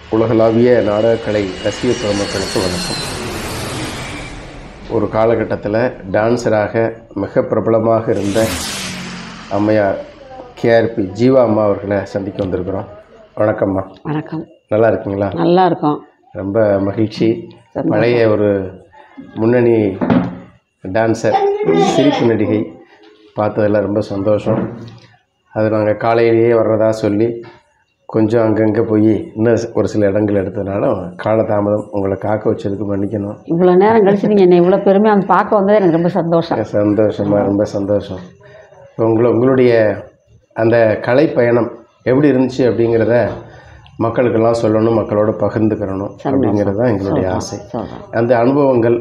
உலகளாவிய நாடகக்கலை ரசிக பெருமக்களுக்கு வணக்கம் ஒரு காலகட்டத்தில் டான்ஸராக மிக பிரபலமாக இருந்த அம்மையார் கேஆர்பி ஜீவா அம்மா அவர்களை சந்திக்க வந்திருக்கிறோம் வணக்கம்மா வணக்கம் நல்லா இருக்கீங்களா நல்லா இருக்கும் ரொம்ப மகிழ்ச்சி பழைய ஒரு முன்னணி டான்ஸர் சிரிப்பு நடிகை பார்த்ததில் ரொம்ப சந்தோஷம் அது நாங்கள் காலையிலேயே வர்றதா சொல்லி கொஞ்சம் அங்கங்கே போய் இன்னும் ஒரு சில இடங்கள் எடுத்ததுனால காலதாமதம் உங்களை காக்க வச்சதுக்கு மன்னிக்கணும் இவ்வளோ நேரம் கழிச்சு நீங்கள் என்னை இவ்வளோ பெருமையாக வந்து பார்க்க வந்தது எனக்கு ரொம்ப சந்தோஷம் சந்தோஷமாக ரொம்ப சந்தோஷம் உங்களை உங்களுடைய அந்த கலை பயணம் எப்படி இருந்துச்சு அப்படிங்கிறத மக்களுக்கெல்லாம் சொல்லணும் மக்களோட பகிர்ந்துக்கிறணும் அப்படிங்கிறது தான் எங்களுடைய ஆசை சொல்கிறேன் அந்த அனுபவங்கள்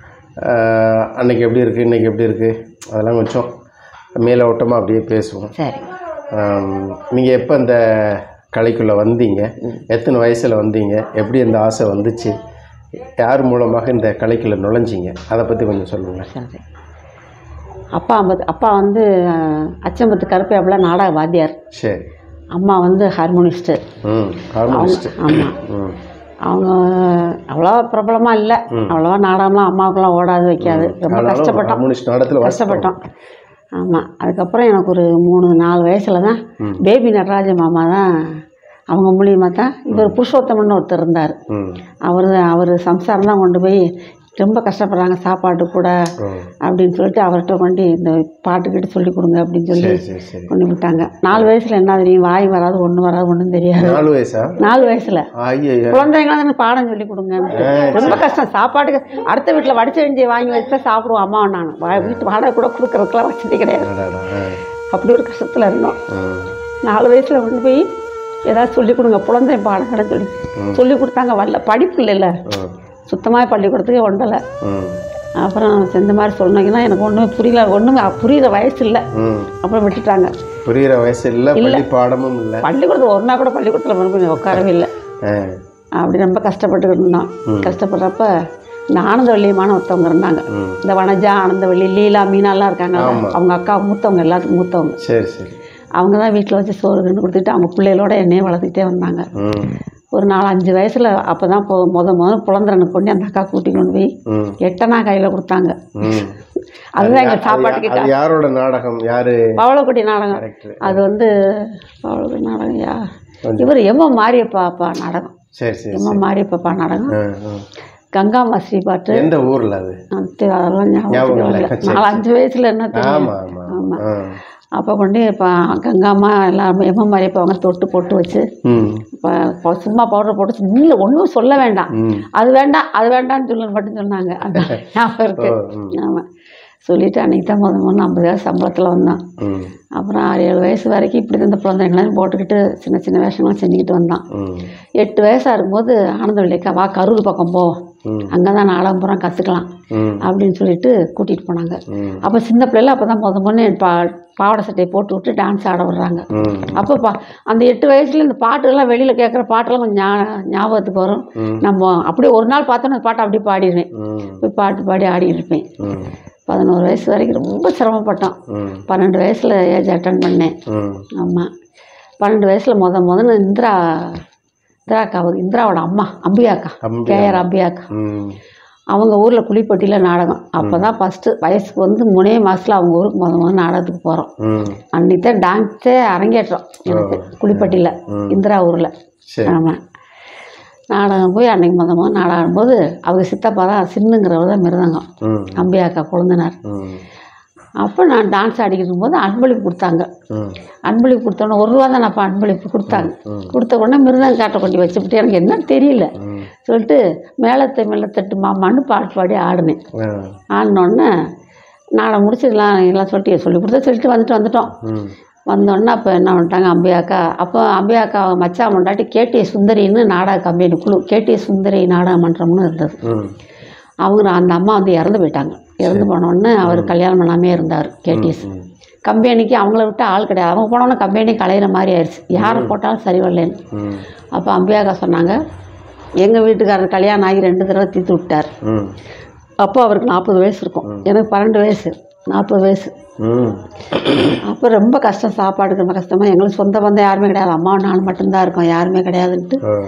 ஆஹ், அன்னைக்கு எப்படி இருக்குது இன்றைக்கி எப்படி இருக்குது அதெல்லாம் கொஞ்சம் மேலோட்டமாக அப்படியே பேசுவோம் சரி நீங்கள் எப்போ இந்த கலைக்குள்ளே வந்தீங்க எத்தனை வயசில் வந்தீங்க எப்படி இந்த ஆசை வந்துச்சு யார் மூலமாக இந்த கலைக்குள்ளே நுழைஞ்சிங்க அதை பற்றி கொஞ்சம் சொல்லுங்கள் சரி அப்பா அம்பது அப்பா வந்து அஹ், அச்சம்பத்து கருப்பேப்பில் நாடக வாத்தியார் சரி அம்மா வந்து ஹார்மோனிஸ்ட்டு ம் ஹார்மோனிஸ்ட் ஆமாம் ம் அவங்க அவ்வளோ பிரபலமாக இல்லை அவ்வளோவா நாடகம்லாம் அம்மாவுக்குலாம் ஓடாது வைக்காது ரொம்ப ஆனாலும் கஷ்டப்பட்டோம் ஹார்மோனிஸ்ட் நாடகத்தில் கஷ்டப்பட்டோம் ஆமாம் அதுக்கப்புறம் எனக்கு ஒரு மூணு நாலு வயசில் தான் பேபி நடராஜ மாமா தான் அவங்க மூலியமாக தான் இவர் புருஷோத்தமன் ஒருத்தர் இருந்தார் ம் அவர் அவர் சம்சாரம் தான் கொண்டு போய் ரொம்ப கஷ்டப்படுறாங்க சாப்பாட்டு கூட ம். அப்படின்னு சொல்லிட்டு அவர்கிட்ட கொண்டு இந்த பாட்டுக்கிட்ட சொல்லி கொடுங்க அப்படின்னு சொல்லி சரி சரி சரி கொண்டு விட்டாங்க நாலு வயசில் என்ன தெரியும் வாய் வராது ஒன்றும் வராது ஒன்றும் தெரியாது நாலு வயசா நாலு வயசில் ஐயோ குழந்தைங்களாம் தானே பாடம் சொல்லி கொடுங்க ரொம்ப கஷ்டம் சாப்பாட்டுக்கு அடுத்த வீட்டில் வடிச்ச வெஞ்சி வாங்கி வச்சு சாப்பிடுவோம் அம்மா நான் வா- வீட்டு வாடகை கூட கொடுக்கறதுக்குலாம் வசதி கிடையாது அப்படி ஒரு கஷ்டத்தில் இருந்தோம் நாலு வயசில் கொண்டு போய் ஏதாவது சொல்லி கொடுங்க குழந்தை பாடம் கடை சொல்லி சொல்லி கொடுத்தாங்க வரல படிப்பு இல்லைல்ல சுத்தமாக பள்ளிக்கூடத்துக்கே ஒண்டலை ம் அப்புறம் இந்த மாதிரி சொன்னீங்கன்னா எனக்கு ஒன்றுமே புரியல ஒன்றுமே புரியுற வயசு இல்லை ம் அப்புறம் விட்டுட்டாங்க புரிகிற வயசு இல்லை பள்ளி பாடமும் இல்லை பள்ளிக்கூடத்தில் ஒரு நாள் கூட பள்ளிக்கூடத்தில் மறுபடியும் உட்காரவே இல்லை ஆ அப்படி ரொம்ப கஷ்டப்பட்டுக்கிட்டு இருந்தோம் கஷ்டப்படுறப்ப இந்த ஆனந்தவள்ளியமான ஒருத்தவங்க இருந்தாங்க ம். இந்த வனஜா ஆனந்தவள்ளி லீலா மீனாலாம் இருக்காங்க அவங்க அக்கா மூத்தவங்க எல்லாத்துக்கும் மூத்தவங்க சரி சரி அவங்க தான் வீட்டில் வச்சு சோறு கண்டு கொடுத்துட்டு அவங்க பிள்ளைகளோட என்னையே வளர்த்துக்கிட்டே வந்தாங்க ம் ஒரு நாலு அஞ்சு வயசில் அப்போ தான் போ முத முத புலந்திரனை கொண்டு அந்த அக்கா கூட்டி கொண்டு போய் ம் எட்டனா கையில் கொடுத்தாங்க ம் அதுதான் எங்கள் சாப்பாட்டுக்கு அது யாரோட நாடகம் யாரு பவளக்குட்டி நாடகம் கரெக்ட் அது வந்து பவளக்குட்டி நாடகம் யா இவர் எம்ம மாரியப்பாப்பா நாடகம் சரி சரி எம்ம மாரியப்பாப்பா நாடகம் ஆ, ஆ. கங்காமா ஸ்ரீ பாட்டு எந்த ஊர்ல அது அது அதெல்லாம் ஞாபகம் ஞாபகம் இல்லை. வரல நாலு அஞ்சு வயசுல என்ன தெரியும் ஆமா ஆமா ஆமா. ஆ. அப்போ கொண்டு இப்போ கங்காமா எல்லாருமே எம்ம மாரியப்பா அவங்க தொட்டு பொட்டு வச்சு ம் இப்போ சும்மா பவுடர் போட்டு இல்லை ஒன்றும் சொல்ல வேண்டாம் ம் அது வேண்டாம் அது வேண்டாம்னு சொல்லு மட்டும் சொன்னாங்க அதான் ஞாபகம் இருக்கு ஓ, ம். ஆமாம் சொல்லிட்டு அன்றைக்கி தான் முத முதல்ல ஐம்பதாயிரம் சம்பளத்தில் வந்தான் ம் அப்புறம் ஆறு ஏழு வயசு வரைக்கும் இப்படி இருந்த குழந்தைங்களாம் போட்டுக்கிட்டு சின்ன சின்ன வேஷங்கள்லாம் செஞ்சுக்கிட்டு வந்தான் ம் எட்டு வயசாக இருக்கும்போது ஆனந்தவள்ளிக்கா வா கரூர் பக்கம் போ ம். அங்கே தான் நாடகம் பூரா கற்றுக்கலாம் ம் அப்படின்னு சொல்லிட்டு கூட்டிகிட்டு போனாங்க ம் அப்போ சின்ன பிள்ளைல அப்போ தான் முத முன்னே பா பாவாடை சட்டையை போட்டு விட்டு டான்ஸ் ஆட விடுறாங்க ம் அப்போ பா அந்த எட்டு வயசுல இந்த பாட்டுலாம் வெளியில் கேட்குற பாட்டெல்லாம் கொஞ்சம் ஞா- ஞாபகத்துக்கு வரும் ம். நம்ம அப்படியே ஒரு நாள் பார்த்தோன்னா அந்த பாட்டை அப்படியே பாடிடுவேன் ம் போய் பாட்டு பாடி ஆடிட்டு இருப்பேன் ம் பதினோரு வயசு வரைக்கும் ரொம்ப சிரமப்பட்டோம் ம் பன்னெண்டு வயசில் ஏஜ் அட்டன் பண்ணேன் ம் ஆமாம் பன்னெண்டு வயசில் முத முதல்ல இந்திரா இந்திராக்காவுக்கு இந்திராவோட அம்மா அம்பியாக்கா அம்பியா. கேஆர் அம்பியாக்கா ம் அவங்க ஊரில் குளிப்பட்டியில் நாடகம் அப்போ தான் ஃபஸ்ட்டு வயசுக்கு வந்து மூணே மாதத்தில் அவங்க ஊருக்கு முத முதல்ல நாடகத்துக்கு போகிறோம் ம் அன்றைக்கி தான் டான்ஸே அரங்கேற்றோம் எனக்கு குளிப்பட்டியில் இந்திரா ஊரில் சரி ஆமாம் நாடகம் போய் அன்னைக்கு முத முதல் நாடகம் ஆடும்போது அவங்க சித்தப்பா தான் சின்னுங்கிறவர் தான் மிருதங்கம் ம் அம்பியாக்கா குழந்தினார் ம் அப்போ நான் டான்ஸ் ஆடிக்கிட்டு இருக்கும்போது அன்பளிப்பு கொடுத்தாங்க ம் அன்பளிப்பு கொடுத்தோன்னே ஒரு ரூபா தான் அப்போ அன்பளிப்பு கொடுத்தாங்க கொடுத்த உடனே மிருதம் காட்ட கொண்டு வச்சுக்கிட்டு எனக்கு என்னன்னு தெரியல ம் சொல்லிட்டு மேலத்தை மேலத்தட்டு மாமான்னு பாட்டு பாடி ஆடினேன் ஆ ஆடினோடனே நாடகம் முடிச்சிடலாம் எல்லாம் சொல்லிட்டு சொல்லி கொடுத்தா சொல்லிட்டு வந்துட்டு வந்துட்டோம் ம் வந்தோடனே அப்போ என்ன பண்ணிட்டாங்க அம்பியாக்கா அப்போ அம்பியாக்கா மச்சா மண்டாட்டி கேடிஏ சுந்தரின்னு நாடக கம்பெனி குழு கேடிஏ சுந்தரி நாடக மன்றம்னு இருந்தது ம் அவங்க அந்த அம்மா வந்து இறந்து போயிட்டாங்க இறந்து போனோடனே அவர் கல்யாணம் பண்ணாமே இருந்தார் கேடிஎஸ் ம் கம்பெனிக்கு அவங்கள விட்டு ஆள் கிடையாது அவங்க போனோன்னே கம்பெனி கலையிற மாதிரி ஆயிடுச்சு யாரை போட்டாலும் சரி வரலன்னு ம் அப்போ அம்பியாக்கா சொன்னாங்க எங்கள் வீட்டுக்காரர் கல்யாணம் ஆகி ரெண்டு தடவை தீர்த்து விட்டார் ம் அப்போ அவருக்கு நாற்பது வயசு இருக்கும் எனக்கு பன்னெண்டு வயசு நாற்பது வயசு ம் அப்போ ரொம்ப கஷ்டம் சாப்பாடுக்கு ரொம்ப கஷ்டமாக எங்களுக்கு சொந்த பந்தம் யாருமே கிடையாது அம்மா நானும் மட்டும்தான் இருக்கோம் யாருமே கிடையாதுன்ட்டு ஆ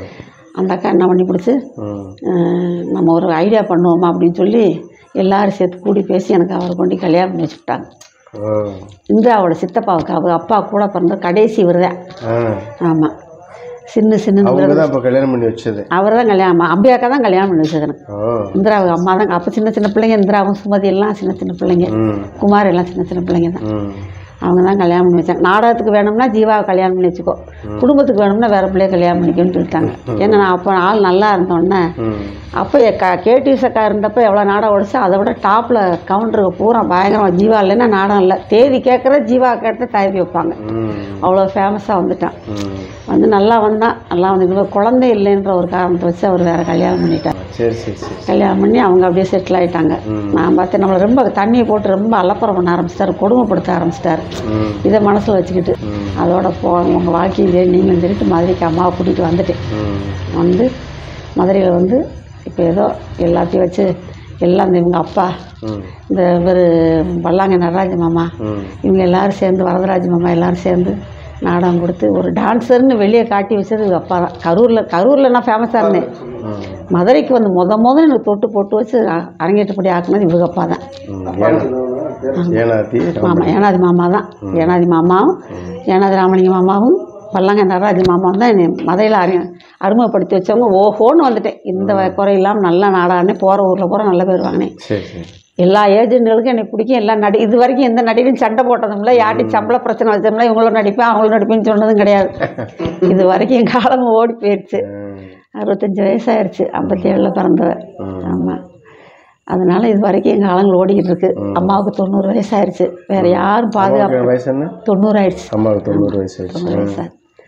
அந்த அக்கா என்ன பண்ணி பிடிச்சி ம் அஹ், நம்ம ஒரு ஐடியா பண்ணுவோமா அப்படின்னு சொல்லி எல்லாரும் சேர்த்து கூடி பேசி எனக்கு அவரை கொண்டு கல்யாணம் பண்ணி வச்சுட்டாங்க ஓ இந்திராவோட சித்தப்பாவுக்கு அவங்க அப்பா கூட பிறந்த கடைசி இவர் தான் ஆ ஆமாம் சின்ன சின்ன அவங்க தான் இப்போ கல்யாணம் பண்ணி வச்சது அவர் தான் கல்யாணம் அம்பியாக்கா தான் கல்யாணம் பண்ணி வச்சது எனக்கு ஓ இந்திராவுக்கு அம்மா தான் அப்போ சின்ன சின்ன பிள்ளைங்க இந்திராவும் சுமதி எல்லாம் சின்ன சின்ன பிள்ளைங்க ம் குமார் எல்லாம் சின்ன சின்ன பிள்ளைங்க தான் ம் அவங்க தான் கல்யாணம் பண்ணி வச்சாங்க நாடகத்துக்கு வேணும்னா ஜீவாவை கல்யாணம் பண்ணி வச்சுக்கோ குடும்பத்துக்கு வேணும்னா வேற பிள்ளைய கல்யாணம் பண்ணிக்கோன்னு சொல்லிட்டாங்க ஏன்னா நான் அப்போ ஆள் நல்லா இருந்தோடனே ம் அப்போ க கேடிஎஸ் அக்கா இருந்தப்போ எவ்வளோ நாடகம் ஓடிச்சு அதை விட டாப்பில் கவுண்டருக்கு பூரா பயங்கரமாக ஜீவா இல்லைன்னா நாடகம் இல்லை தேதி கேட்குற ஜீவா கேட்டு தயாரி வைப்பாங்க ம் அவ்வளோ ஃபேமஸாக வந்துட்டான் ம் வந்து நல்லா வந்தான் நல்லா வந்து குழந்தை இல்லைன்ற ஒரு காரணத்தை வச்சு அவர் வேறு கல்யாணம் பண்ணிட்டார் சரி சரி சரி கல்யாணம் பண்ணி அவங்க அப்படியே செட்டில் ஆயிட்டாங்க நான் பார்த்து நம்மளை ரொம்ப தண்ணியை போட்டு ரொம்ப அலப்பறம் பண்ண ஆரம்பிச்சிட்டாரு கொடுமைப்படுத்த ஆரம்பிச்சிட்டாரு ம் இதை மனசில் வச்சுக்கிட்டு அதோட போ உங்கள் வாழ்க்கையும் சரி நீங்களும் சரிட்டு மதுரைக்கு அம்மாவை கூட்டிகிட்டு வந்துட்டேன் ம் வந்து மதுரையில் வந்து இப்போ ஏதோ எல்லாத்தையும் வச்சு எல்லாம் இந்த இவங்க அப்பா ம் இந்த இவர் பல்லாங்க நடராஜ மாமா ம் இவங்க எல்லாரும் சேர்ந்து வரதராஜ மாமா எல்லாரும் சேர்ந்து நாடகம் கொடுத்து ஒரு டான்ஸர்னு வெளியே காட்டி வச்சது இவங்க அப்பா தான் கரூரில் கரூரில் நான் ஃபேமஸாக இருந்தேன் ம் மதுரைக்கு வந்து முத முத எனக்கு தொட்டு போட்டு வச்சு அ- அரங்கேற்றப்படி ஆக்குனது இவங்க அப்பா தான் ம் ஏனா ஏனாத்தி மாமா ஏனாதி மாமா தான் ஏனாதி மாமாவும் ஏனாதி ராமலிங்க மாமாவும் பல்லாங்க நடராஜ மாமாவும் தான் என்னை மதுரையில் அறி அறிமுகப்படுத்தி வச்சவங்க ஓஹோன்னு வந்துட்டேன் இந்த வ- குறை இல்லாமல் நல்லா நாடானே போகிற ஊரில் போகிற நல்ல பேர் வாங்கினேன் சரி சரி எல்லா ஏஜென்ட்களுக்கும் எனக்கு பிடிக்கும் எல்லா நடி இது வரைக்கும் எந்த நடிகரும் சண்டை போட்டதும் இல்லை யார்ட்டையும் சம்பள பிரச்சனை வச்சோம்ல இவங்களும் நடிப்பேன் அவங்களும் நடிப்பேன்னு சொன்னதும் கிடையாது இது வரைக்கும் என் காலம் ஓடி போயிடுச்சு ம் அறுபத்தஞ்சு வயசாயிருச்சு ஐம்பத்தி ஏழில் பிறந்தவ ம். ஆமாம் அதனால இது வரைக்கும் எங்கள் காலங்கள் ஓடிக்கிட்டு இருக்கு அம்மாவுக்கு தொண்ணூறு வயசாயிருச்சு வேற யாரும் பாதுகாப்பு அம்மாவுக்கு வயசு என்ன தொண்ணூறு ஆயிடுச்சு அம்மாவுக்கு தொண்ணூறு வயசு ஆயிடுச்சு தொண்ணூறு வயசா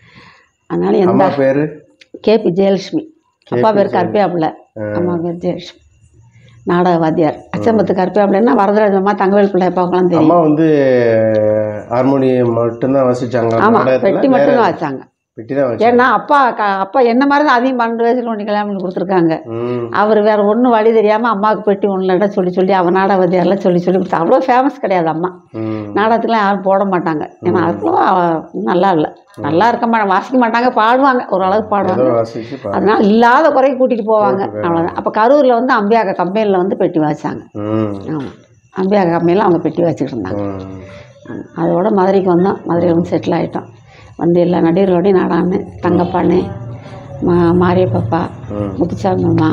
அதனால எந்த அம்மா பேர் கேபி ஜெயலட்சுமி அப்பா பேர் கருப்பியாப்பிள்ள அம்மா பேர் ஜெயலட்சுமி நாடக வாத்தியார் அச்சம்பத்து கருப்பியாப்பிள்ளைன்னா வரதராஜ அம்மா தங்கவேல் பிள்ளை அப்பாவுக்கெல்லாம் தெரியும் அம்மா வந்து ஹார்மோனியம் மட்டும்தான் வாசிச்சாங்க ஆமாம் நாடகத்துல பெட்டி மட்டும்தான் வச்சாங்க பெட்டி தான் வச்சு ஏன்னா அப்பா க அப்பா என்ன மாதிரி தான் அதையும் பன்னெண்டு வயசுல ஒன்று கல்யாணம் பண்ணி கொடுத்துருக்காங்க ம் அவர் வேற ஒன்றும் வழி தெரியாமல் அம்மாவுக்கு பெட்டி ஒன்றுல சொல்லி சொல்லி அவன் நாடக வாத்தியாரெல்லாம் சொல்லி சொல்லி கொடுத்தா அவ்வளோ ஃபேமஸ் கிடையாது அம்மா ம் நாடகத்துக்குலாம் யாரும் போட மாட்டாங்க ஏன்னா அதுக்குள்ள அவ- நல்லா இல்லை நல்லா இருக்க மாட்டாங்க வாசிக்க மாட்டாங்க பாடுவாங்க ஓரளவுக்கு ஏதோ பாடுவாங்க வாசிச்சு பா அதனால இல்லாத குறைக்கு கூட்டிகிட்டு போவாங்க அவ்வளோதான் அப்போ கரூரில் வந்து அம்பியாக்க கம்பெனியில் வந்து பெட்டி வாசிச்சாங்க ம் ஆமாம் அம்பியாக்க கம்பெனியில் அவங்க பெட்டி வச்சுக்கிட்டு இருந்தாங்க ம் ஆமா. அதோட மதுரைக்கு வந்தோம் மதுரையில் வந்து செட்டில் ஆகிட்டோம் வந்து எல்லா நடிகர்களோடையும் நாடான்னு தங்கப்பாண்ணு மா மாரியப்பப்பா ம் முத்துசாமி மாமா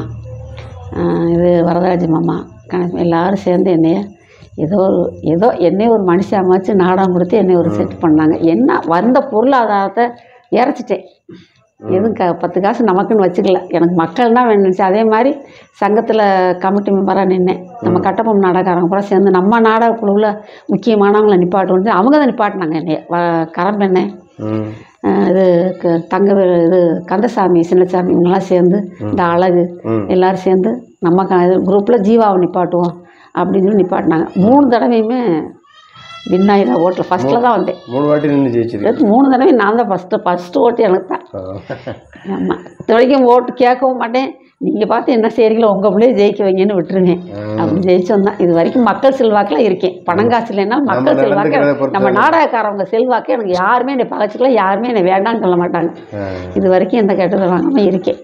ஆஹ் இது வரதராஜ மாமா கணேசன் எல்லாரும் சேர்ந்து என்னைய ஏதோ ஒரு ஏதோ என்னைய ஒரு மனுஷாமாச்சு நாடகம் கொடுத்து என்னை ஒரு செட் பண்ணாங்க என்ன வந்த பொருளாதாரத்தை இறச்சிட்டேன் எதுவும் க பத்து காசு நமக்குன்னு வச்சுக்கல எனக்கு மக்கள் தான் வேணுச்சு அதே மாதிரி சங்கத்தில் கமிட்டி மெம்பராக நின்னேன் நம்ம கட்டபொம்மன் நாடகக்காரங்க பூரா சேர்ந்து நம்ம நாடக குழுவில் முக்கியமானவங்களை நிப்பாட்டுவோம் அவங்க தான் நிப்பாட்டினாங்க என்னைய வ கரம்பெண்ணை ம் ஆஹ் இது க- தங்க இது கந்தசாமி சின்னசாமி இவங்கெல்லாம் சேர்ந்து இந்த அழகு ம். எல்லாரும் சேர்ந்து நம்ம க இது குரூப்பில் ஜீவாவை நிப்பாட்டுவோம் அப்படின்னு சொல்லி நிப்பாட்டினாங்க மூணு தடவையுமே வின்னாயிரா ஓட்டில் ஃபஸ்ட்டில் தான் வந்தேன் மூணு வாட்டி நின்று ஜெயிச்சிருக்கு அடுத்து மூணு தடவை நான் தான் ஃபஸ்ட்டு ஃபஸ்ட்டு ஓட்டு எனக்கு தான் ஆமாம் இது வரைக்கும் ஓட்டு கேட்கவும் மாட்டேன் நீங்கள் பார்த்து என்ன செய்கிறீங்களோ உங்கள் பிள்ளைய ஜெயிக்க வைங்கன்னு விட்டுருவேன் அப்படி ஜெயிச்சு வந்தேன் இது வரைக்கும் மக்கள் செல்வாக்கில் இருக்கேன் பணம் காசு இல்லைன்னா மக்கள் செல்வாக்கு நடந்துக்கிறத பொறுத்து நம்ம நாடகக்காரவங்க செல்வாக்கு எனக்கு யாருமே என்னை பகச்சிக்கல யாருமே என்னை வேண்டாம்னு சொல்ல மாட்டாங்க இது வரைக்கும் எந்த கெட்டது வாங்காமல் இருக்கேன்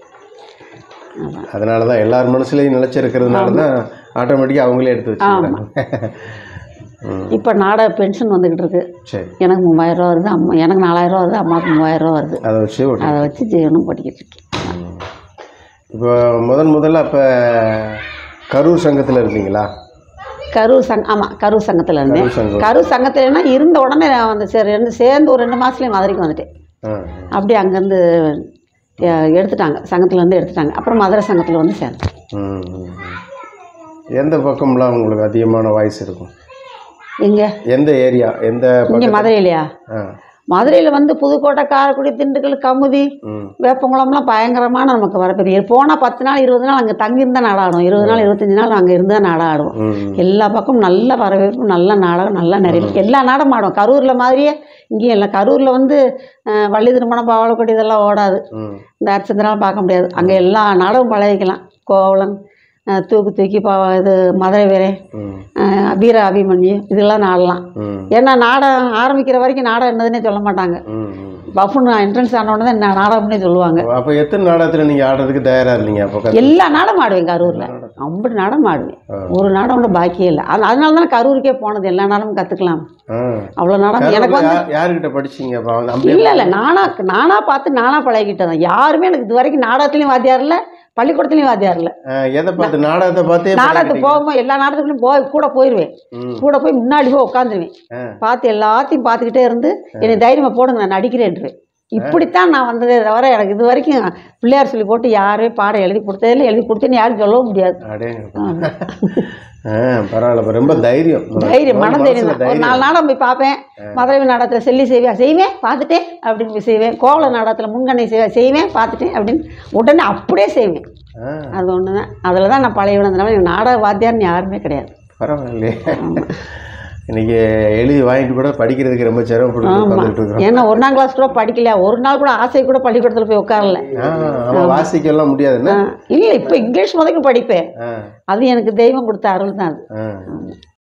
ஆமாம் அதனால தான் எல்லார் மனசுலையும் நிலச்சிருக்கிறதுனால தான் ஆட்டோமேட்டிக்காக அவங்களே எடுத்து வச்சுக்கிறாங்க ம் இப்போ நாடக பென்ஷன் வந்துக்கிட்டு இருக்கு சரி எனக்கு மூவாயிரம் ரூபா வருது அம்மா எனக்கு நாலாயிரம் ரூபா வருது அம்மாவுக்கு மூவாயிரம் ரூபா வருது அதை வச்சு ஓட்டு அதை வச்சு ஜீவனம் படிக்கிட்டு இருக்கேன் இப்போ முதன் முதல்ல அப்போ கரூர் சங்கத்தில் இருந்தீங்களா கரூர் சங் ஆமாம் கரூர் சங்கத்தில் இருந்தேன் கரூர் சங்கம் கரூர் சங்கத்துலன்னா இருந்த உடனே நான் வந்து சரி ரெண்டு சேர்ந்து ஒரு ரெண்டு மாதத்துலேயே மதுரைக்கு வந்துட்டேன் ஆ அப்படியே அங்கேருந்து எடுத்துட்டாங்க சங்கத்துலேருந்து எடுத்துட்டாங்க அப்புறம் மதுரை சங்கத்தில் வந்து சேர்ந்தேன் ம், ம், ம். எந்த பக்கம்லாம் உங்களுக்கு அதிகமான வாய்ஸ் இருக்கும் எங்கே எந்த ஏரியா எந்த இங்கே பக்கம் மதுரையிலையா ஆ மதுரையில் வந்து புதுக்கோட்டை காரைக்குடி திண்டுக்கல் கமுதி ம் வேப்பங்குளம்லாம் பயங்கரமான நமக்கு வரப்பெரிய போனால் பத்து நாள் இருபது நாள் அங்கே தங்கியிருந்தா நாடாடும் இருபது நாள் இருபத்தஞ்சி நாள் அங்கே இருந்தால் நாடாடுவோம் ம் எல்லா பக்கமும் நல்ல வரவேற்பு நல்ல நாடகம் நல்ல நிறைய எல்லா நாடகம் ஆடும் கரூரில் மாதிரியே இங்கேயும் இல்லை கரூரில் வந்து அஹ், வள்ளி திருமணம் பாவலக்கொடி இதெல்லாம் ஓடாது ம் இந்த அரிச்சந்திராலும் பார்க்க முடியாது அங்கே எல்லா நாடகம் பழகிக்கலாம் கோவலன் அஹ், தூக்கு தூக்கி பா இது மதுரை வீரன் ம் அஹ், வீர அபிமன்யு இதெல்லாம் நாடலாம் ம் ஏன்னா நாடகம் ஆரம்பிக்கிற வரைக்கும் நாடகம் என்னதுன்னே சொல்ல மாட்டாங்க ம் ம் பஃப்னு என்ட்ரன்ஸ் ஆனோடனே தான் நான் நாடகம்னே சொல்லுவாங்க அப்போ எத்தனை நாடகத்தில் நீங்கள் ஆடுறதுக்கு தயாராக இருந்தீங்க அப்போ கத்து- எல்லா நாடகம் ஆடுவேன் கரூரில் ஐம்பது நாடகம் ஆடுவேன் ஆ. ஒரு நாடகம் கூட பாக்கியே இல்லை அது அதனால தான் கரூருக்கே போனது எல்லா நாடகமும் கற்றுக்கலாம் ஆ அவ்வளோ நாடகம் எனக்கு வந்து யார் யாருக்கிட்ட படிச்சீங்க அப்போ வந்து அம்பி இல்லை இல்லை நானா நானாக பார்த்து நானாக பழகிட்டேன் யாருமே எனக்கு இது வரைக்கும் நாடகத்துலேயும் வாத்தியார் இல்லை பள்ளிக்கூடத்துலேயும் வாத்தியார் இல்லை ஆ, எதை பார்த்து நாடகத்தை பார்த்தே நாடகத்துக்கு போகும்போது எல்லா நாடகத்துக்குள்ளேயும் போய் கூட போயிடுவேன் ம் கூட போய் முன்னாடி போய் உட்காந்துருவேன் ஆ. பார்த்து எல்லாத்தையும் பார்த்துக்கிட்டே இருந்து என்னை தைரியமாக போடுங்க நான் நடிக்கிறேன்றேன் இப்படித்தான் நான் வந்ததே தவிர எனக்கு இது வரைக்கும் பிள்ளையார் சொல்லி போட்டு யாருமே பாடம் எழுதி கொடுத்ததில்ல எழுதி கொடுத்தேன்னு யாரும் சொல்லவும் முடியாது அடே ஆ பரவாயில்ல இப்ப ரொம்ப தைரியம் தைரியம் மன தைரியம் மனசுல தான். ஒரு நாலு நாடகம் போய் பார்ப்பேன் மதுரை நாடகத்தில் செல்லி செய்வேன் செய்வேன் பார்த்துட்டேன் அப்படின்னு போய் செய்வேன் கோவல நாடகத்தில் முன்கண்ணை செய்வேன் செய்வேன் பார்த்துட்டேன் அப்படின்னு உடனே அப்படியே செய்வேன் ஆ அது ஒன்று தான் அதில் தான் நான் பழைய விழுந்தனால எனக்கு நாடக வாத்தியார்னு யாருமே கிடையாது பரவாயில்லையே இன்னைக்கு எழுதி வாங்கிட்டு கூட படிக்கிறதுக்கு ரொம்ப சிரமப்பட்டு ஆமாம் உட்காந்துட்டு இருக்கிறோம் ஏன்னா ஒன்றாம் கிளாஸ் கூட படிக்கல ஒரு நாள் கூட ஆசை கூட பள்ளிக்கூடத்தில் போய் உட்காரல ஆ அவன் வாசிக்கலாம் முடியாதுன்னு இல்லை இப்போ இங்கிலீஷ் முதல்ல படிப்பேன் ஆ அது எனக்கு தெய்வம் கொடுத்த அருள் தான் அது ஆ